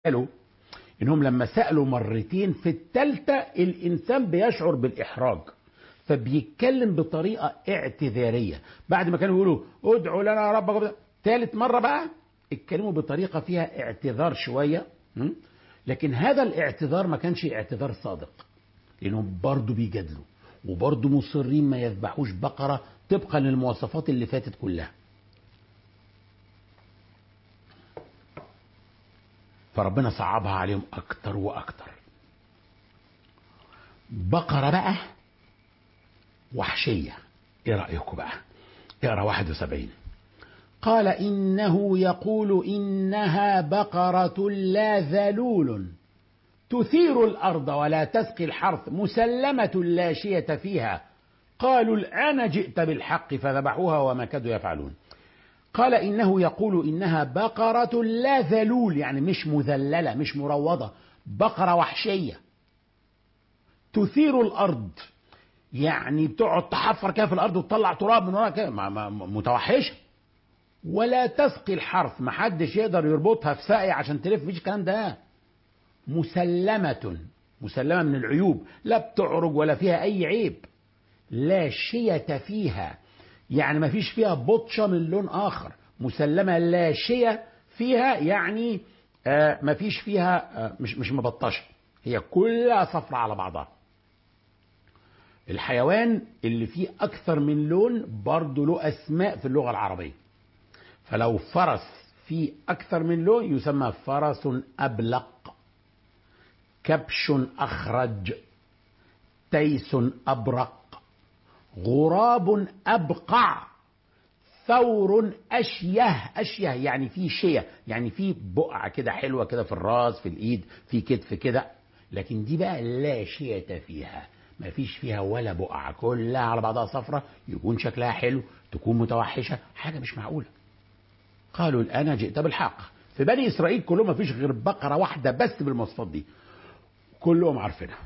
قالوا انهم لما سالوا مرتين في الثالثه الانسان بيشعر بالاحراج فبيتكلم بطريقه اعتذاريه بعد ما كانوا يقولوا ادعوا لنا ربك ثالث مره بقى اتكلموا بطريقه فيها اعتذار شويه م? لكن هذا الاعتذار ما كانش اعتذار صادق لانهم برضه بيجادلوا وبرضه مصرين ما يذبحوش بقره طبقا للمواصفات اللي فاتت كلها فربنا صعبها عليهم اكتر واكتر بقرة بقى وحشية ايه رأيكم بقى اقرا 71 قال إنه يقول إنها بقرة لا ذلول تثير الأرض ولا تسقي الحرث مسلمة لا شية فيها قالوا الآن جئت بالحق فذبحوها وما كادوا يفعلون قال إنه يقول إنها بقرة لا ذلول يعني مش مذللة مش مروضة بقرة وحشية تثير الأرض يعني بتقعد تحفر كده في الأرض وتطلع تراب من وراها كده متوحشة ولا تسقي الحرث محدش يقدر يربطها في ساقية عشان تلف مفيش الكلام ده مسلمة مسلمة من العيوب لا بتعرج ولا فيها أي عيب لا شية فيها يعني ما فيش فيها بطشة من لون آخر مسلمة لا شية فيها يعني آه ما فيش فيها آه مش مش مبطشة هي كلها صفرة على بعضها الحيوان اللي فيه أكثر من لون برضه له أسماء في اللغة العربية فلو فرس فيه أكثر من لون يسمى فرس أبلق كبش أخرج تيس أبرق غراب أبقع ثور أشيه أشيه يعني في شية يعني في بقعة كده حلوة كده في الراس في الإيد في كتف كده لكن دي بقى لا شية فيها ما فيش فيها ولا بقعة كلها على بعضها صفرة يكون شكلها حلو تكون متوحشة حاجة مش معقولة قالوا الآن جئت بالحق في بني إسرائيل كلهم ما فيش غير بقرة واحدة بس بالمواصفات دي كلهم عارفينها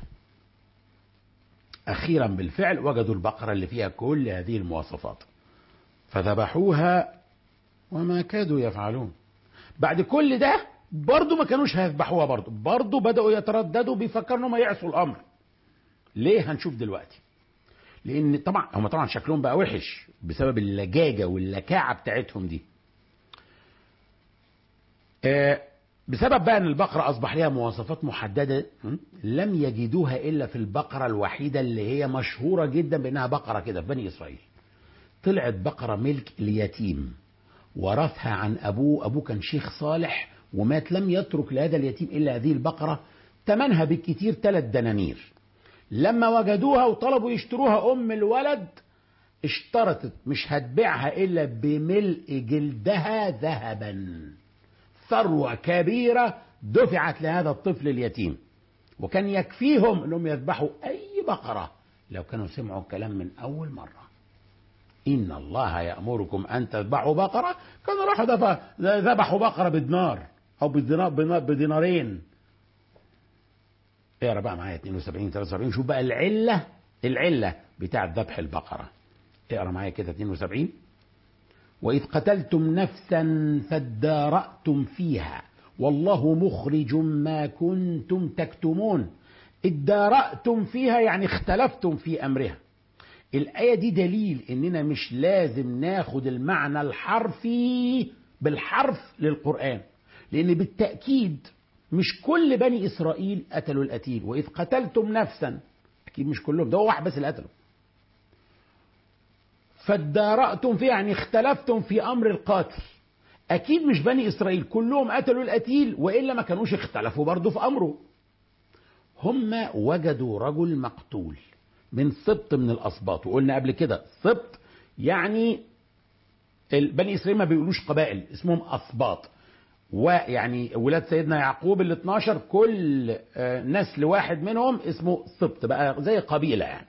أخيرا بالفعل وجدوا البقرة اللي فيها كل هذه المواصفات فذبحوها وما كادوا يفعلون بعد كل ده برضه ما كانوش هيذبحوها برضه برضه بدأوا يترددوا بيفكروا انهم يعصوا الأمر ليه هنشوف دلوقتي لأن طبعا هم طبعا شكلهم بقى وحش بسبب اللجاجة واللكاعة بتاعتهم دي آه بسبب بقى ان البقرة اصبح لها مواصفات محددة لم يجدوها الا في البقرة الوحيدة اللي هي مشهورة جدا بانها بقرة كده في بني اسرائيل طلعت بقرة ملك اليتيم ورثها عن ابوه ابوه كان شيخ صالح ومات لم يترك لهذا اليتيم الا هذه البقرة ثمنها بالكثير ثلاث دنانير لما وجدوها وطلبوا يشتروها ام الولد اشترطت مش هتبيعها الا بملء جلدها ذهبا ثروة كبيرة دفعت لهذا الطفل اليتيم وكان يكفيهم انهم يذبحوا اي بقرة لو كانوا سمعوا الكلام من اول مرة ان الله يأمركم ان تذبحوا بقرة كانوا راحوا ذبحوا بقرة بدينار او بدينار بدينارين اقرا بقى معايا 72 73 شوف بقى العلة العلة بتاعة ذبح البقرة اقرا معايا كده 72 وإذ قتلتم نفسا فادارأتم فيها والله مخرج ما كنتم تكتمون ادارأتم فيها يعني اختلفتم في أمرها الآية دي دليل إننا مش لازم ناخد المعنى الحرفي بالحرف للقرآن لأن بالتأكيد مش كل بني إسرائيل قتلوا القتيل وإذ قتلتم نفسا أكيد مش كلهم ده هو واحد بس اللي قتله فادارأتم فيه يعني اختلفتم في أمر القاتل أكيد مش بني إسرائيل كلهم قتلوا القتيل وإلا ما كانوش اختلفوا برضه في أمره هم وجدوا رجل مقتول من سبط من الأسباط وقلنا قبل كده سبط يعني بني إسرائيل ما بيقولوش قبائل اسمهم أسباط ويعني ولاد سيدنا يعقوب ال 12 كل نسل واحد منهم اسمه سبط بقى زي قبيلة يعني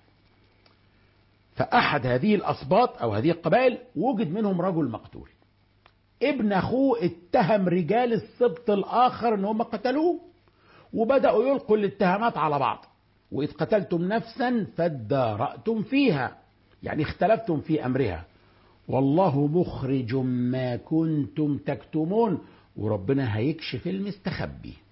فأحد هذه الأسباط أو هذه القبائل وجد منهم رجل مقتول ابن أخوه اتهم رجال السبط الآخر أن هم قتلوه وبدأوا يلقوا الاتهامات على بعض وإذ قتلتم نفسا فادارأتم فيها يعني اختلفتم في أمرها والله مخرج ما كنتم تكتمون وربنا هيكشف المستخبي